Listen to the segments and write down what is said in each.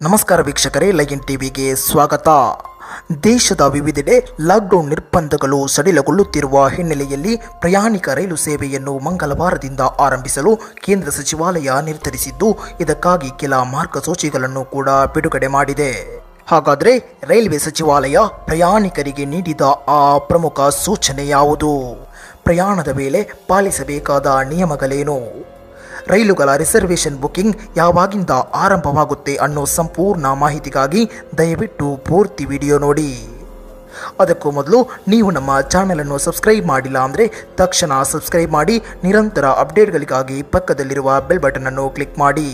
ನಮಸ್ಕಾರ ವೀಕ್ಷಕರೇ ಲೈನ್ ಟಿವಿಗೆ ಸ್ವಾಗತ ದೇಶದ ವಿವಿಧೆಡೆ ಲಾಕ್ಡೌನ್ ನಿರ್ಬಂಧಗಳು ಸಡಿಲಗೊಳ್ಳುತ್ತಿರುವ ಹಿನ್ನೆಲೆಯಲ್ಲಿ ಪ್ರಯಾಣಿಕ ರೈಲು ಸೇವೆಯನ್ನು ಮಂಗಳವಾರದಿಂದ ಆರಂಭಿಸಲು ಕೇಂದ್ರ ಸಚಿವಾಲಯ ನಿರ್ಧರಿಸಿದ್ದು ಇದಕ್ಕಾಗಿ ಕೆಲ ಮಾರ್ಗಸೂಚಿಗಳನ್ನು ಕೂಡ ಬಿಡುಗಡೆ ಮಾಡಿದೆ ಹಾಗಾದರೆ ರೈಲ್ವೆ ಸಚಿವಾಲಯ ಪ್ರಯಾಣಿಕರಿಗೆ ನೀಡಿದ ಆ ಪ್ರಮುಖ ಸೂಚನೆ ಯಾವುದು ಪ್ರಯಾಣದ ವೇಳೆ ಪಾಲಿಸಬೇಕಾದ ನಿಯಮಗಳೇನು ರೈಲುಗಳ ರಿಸರ್ವೇಷನ್ ಬುಕಿಂಗ್ ಯಾವಾಗಿಂದ ಆರಂಭವಾಗುತ್ತೆ ಅನ್ನೋ ಸಂಪೂರ್ಣ ಮಾಹಿತಿಗಾಗಿ ದಯವಿಟ್ಟು ಪೂರ್ತಿ ವಿಡಿಯೋ ನೋಡಿ ಅದಕ್ಕೂ ಮೊದಲು ನೀವು ನಮ್ಮ ಚಾನಲನ್ನು ಸಬ್ಸ್ಕ್ರೈಬ್ ಮಾಡಿಲ್ಲ ಅಂದರೆ ತಕ್ಷಣ ಸಬ್ಸ್ಕ್ರೈಬ್ ಮಾಡಿ ನಿರಂತರ ಅಪ್ಡೇಟ್ಗಳಿಗಾಗಿ ಪಕ್ಕದಲ್ಲಿರುವ ಬೆಲ್ ಬಟನ್ ಅನ್ನು ಕ್ಲಿಕ್ ಮಾಡಿ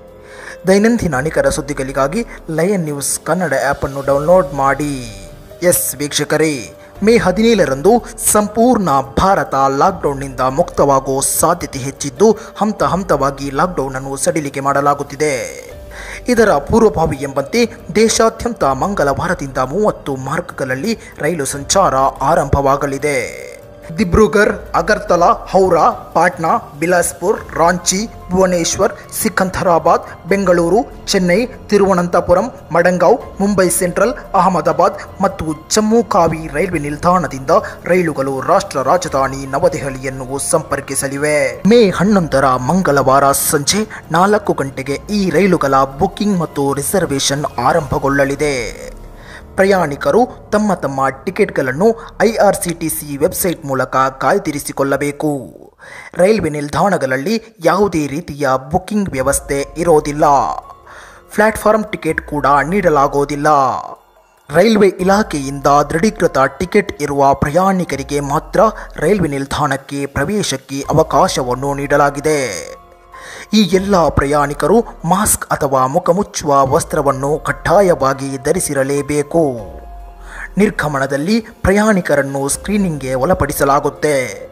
ದೈನಂದಿನ ನಿಖರ ಸುದ್ದಿಗಳಿಗಾಗಿ ಲಯನ್ ನ್ಯೂಸ್ ಕನ್ನಡ ಆ್ಯಪನ್ನು ಡೌನ್ಲೋಡ್ ಮಾಡಿ ಎಸ್ ವೀಕ್ಷಕರೇ ಮೇ ಹದಿನೇಳರಂದು ಸಂಪೂರ್ಣ ಭಾರತ ಲಾಕ್ಡೌನ್ನಿಂದ ಮುಕ್ತವಾಗುವ ಸಾಧ್ಯತೆ ಹೆಚ್ಚಿದ್ದು ಹಂತ ಹಂತವಾಗಿ ಲಾಕ್ಡೌನ್ ಅನ್ನು ಸಡಿಲಿಕೆ ಮಾಡಲಾಗುತ್ತಿದೆ ಇದರ ಪೂರ್ವಭಾವಿ ಎಂಬಂತೆ ದೇಶಾದ್ಯಂತ ಮಂಗಳವಾರದಿಂದ ಮೂವತ್ತು ಮಾರ್ಗಗಳಲ್ಲಿ ರೈಲು ಸಂಚಾರ ಆರಂಭವಾಗಲಿದೆ ದಿಬ್ರುಗರ್ ಅಗರ್ತಲಾ ಹೌರಾ ಪಾಟ್ನಾ ಬಿಲಾಸ್ಪುರ್ ರಾಂಚಿ ಭುವನೇಶ್ವರ್ ಸಿಕಂದರಾಬಾದ್ ಬೆಂಗಳೂರು ಚೆನ್ನೈ ತಿರುವನಂತಪುರಂ ಮಡಂಗಾಂವ್ ಮುಂಬೈ ಸೆಂಟ್ರಲ್ ಅಹಮದಾಬಾದ್ ಮತ್ತು ಜಮ್ಮು ಕಾವಿ ರೈಲ್ವೆ ನಿಲ್ದಾಣದಿಂದ ರೈಲುಗಳು ರಾಷ್ಟ್ರ ರಾಜಧಾನಿ ನವದೆಹಲಿಯನ್ನು ಸಂಪರ್ಕಿಸಲಿವೆ ಮೇ ಹನ್ನೊಂದರ ಮಂಗಳವಾರ ಸಂಜೆ ನಾಲ್ಕು ಗಂಟೆಗೆ ಈ ರೈಲುಗಳ ಬುಕಿಂಗ್ ಮತ್ತು ರಿಸರ್ವೇಷನ್ ಆರಂಭಗೊಳ್ಳಲಿದೆ ಪ್ರಯಾಣಿಕರು ತಮ್ಮ ತಮ್ಮ ಟಿಕೆಟ್ಗಳನ್ನು ಐಆರ್ಸಿಟಿಸಿ ವೆಬ್ಸೈಟ್ ಮೂಲಕ ಕಾಯ್ದಿರಿಸಿಕೊಳ್ಳಬೇಕು ರೈಲ್ವೆ ನಿಲ್ದಾಣಗಳಲ್ಲಿ ಯಾವುದೇ ರೀತಿಯ ಬುಕಿಂಗ್ ವ್ಯವಸ್ಥೆ ಇರೋದಿಲ್ಲ ಪ್ಲಾಟ್ಫಾರ್ಮ್ ಟಿಕೆಟ್ ಕೂಡ ನೀಡಲಾಗೋದಿಲ್ಲ ರೈಲ್ವೆ ಇಲಾಖೆಯಿಂದ ದೃಢೀಕೃತ ಟಿಕೆಟ್ ಇರುವ ಪ್ರಯಾಣಿಕರಿಗೆ ಮಾತ್ರ ರೈಲ್ವೆ ನಿಲ್ದಾಣಕ್ಕೆ ಪ್ರವೇಶಕ್ಕೆ ಅವಕಾಶವನ್ನು ನೀಡಲಾಗಿದೆ ಈ ಎಲ್ಲ ಪ್ರಯಾಣಿಕರು ಮಾಸ್ಕ್ ಅಥವಾ ಮುಖಮುಚ್ಚುವ ವಸ್ತ್ರವನ್ನು ಕಡ್ಡಾಯವಾಗಿ ಧರಿಸಿರಲೇಬೇಕು ನಿರ್ಗಮನದಲ್ಲಿ ಪ್ರಯಾಣಿಕರನ್ನು ಸ್ಕ್ರೀನಿಂಗ್ಗೆ ಒಳಪಡಿಸಲಾಗುತ್ತೆ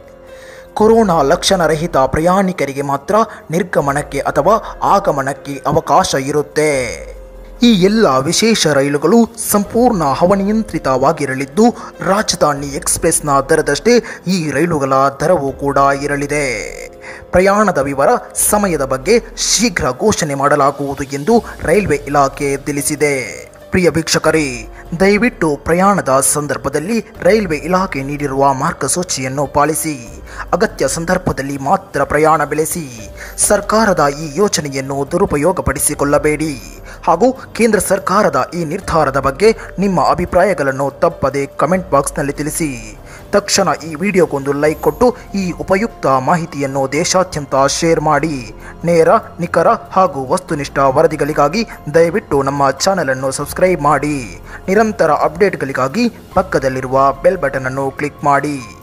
ಕೊರೋನಾ ಲಕ್ಷಣರಹಿತ ಪ್ರಯಾಣಿಕರಿಗೆ ಮಾತ್ರ ನಿರ್ಗಮನಕ್ಕೆ ಅಥವಾ ಆಗಮನಕ್ಕೆ ಅವಕಾಶ ಇರುತ್ತೆ ಈ ಎಲ್ಲ ವಿಶೇಷ ರೈಲುಗಳು ಸಂಪೂರ್ಣ ಹವನಿಯಂತ್ರಿತವಾಗಿರಲಿದ್ದು ರಾಜಧಾನಿ ಎಕ್ಸ್ಪ್ರೆಸ್ನ ದರದಷ್ಟೇ ಈ ರೈಲುಗಳ ದರವೂ ಕೂಡ ಇರಲಿದೆ ಪ್ರಯಾಣದ ವಿವರ ಸಮಯದ ಬಗ್ಗೆ ಶೀಘ್ರ ಘೋಷಣೆ ಮಾಡಲಾಗುವುದು ಎಂದು ರೈಲ್ವೆ ಇಲಾಖೆ ತಿಳಿಸಿದೆ ಪ್ರಿಯ ವೀಕ್ಷಕರೇ ದಯವಿಟ್ಟು ಪ್ರಯಾಣದ ಸಂದರ್ಭದಲ್ಲಿ ರೈಲ್ವೆ ಇಲಾಖೆ ನೀಡಿರುವ ಮಾರ್ಗಸೂಚಿಯನ್ನು ಪಾಲಿಸಿ ಅಗತ್ಯ ಸಂದರ್ಭದಲ್ಲಿ ಮಾತ್ರ ಪ್ರಯಾಣ ಬೆಳೆಸಿ ಸರ್ಕಾರದ ಈ ಯೋಜನೆಯನ್ನು ದುರುಪಯೋಗಪಡಿಸಿಕೊಳ್ಳಬೇಡಿ ಹಾಗೂ ಕೇಂದ್ರ ಸರ್ಕಾರದ ಈ ನಿರ್ಧಾರದ ಬಗ್ಗೆ ನಿಮ್ಮ ಅಭಿಪ್ರಾಯಗಳನ್ನು ತಪ್ಪದೆ ಕಮೆಂಟ್ ಬಾಕ್ಸ್ನಲ್ಲಿ ತಿಳಿಸಿ ತಕ್ಷಣ ಈ ವಿಡಿಯೋಗೊಂದು ಲೈಕ್ ಕೊಟ್ಟು ಈ ಉಪಯುಕ್ತ ಮಾಹಿತಿಯನ್ನು ದೇಶಾದ್ಯಂತ ಶೇರ್ ಮಾಡಿ ನೇರ ನಿಖರ ಹಾಗೂ ವಸ್ತುನಿಷ್ಠ ವರದಿಗಳಿಗಾಗಿ ದಯವಿಟ್ಟು ನಮ್ಮ ಚಾನಲನ್ನು ಸಬ್ಸ್ಕ್ರೈಬ್ ಮಾಡಿ ನಿರಂತರ ಅಪ್ಡೇಟ್ಗಳಿಗಾಗಿ ಪಕ್ಕದಲ್ಲಿರುವ ಬೆಲ್ ಬಟನ್ ಅನ್ನು ಕ್ಲಿಕ್ ಮಾಡಿ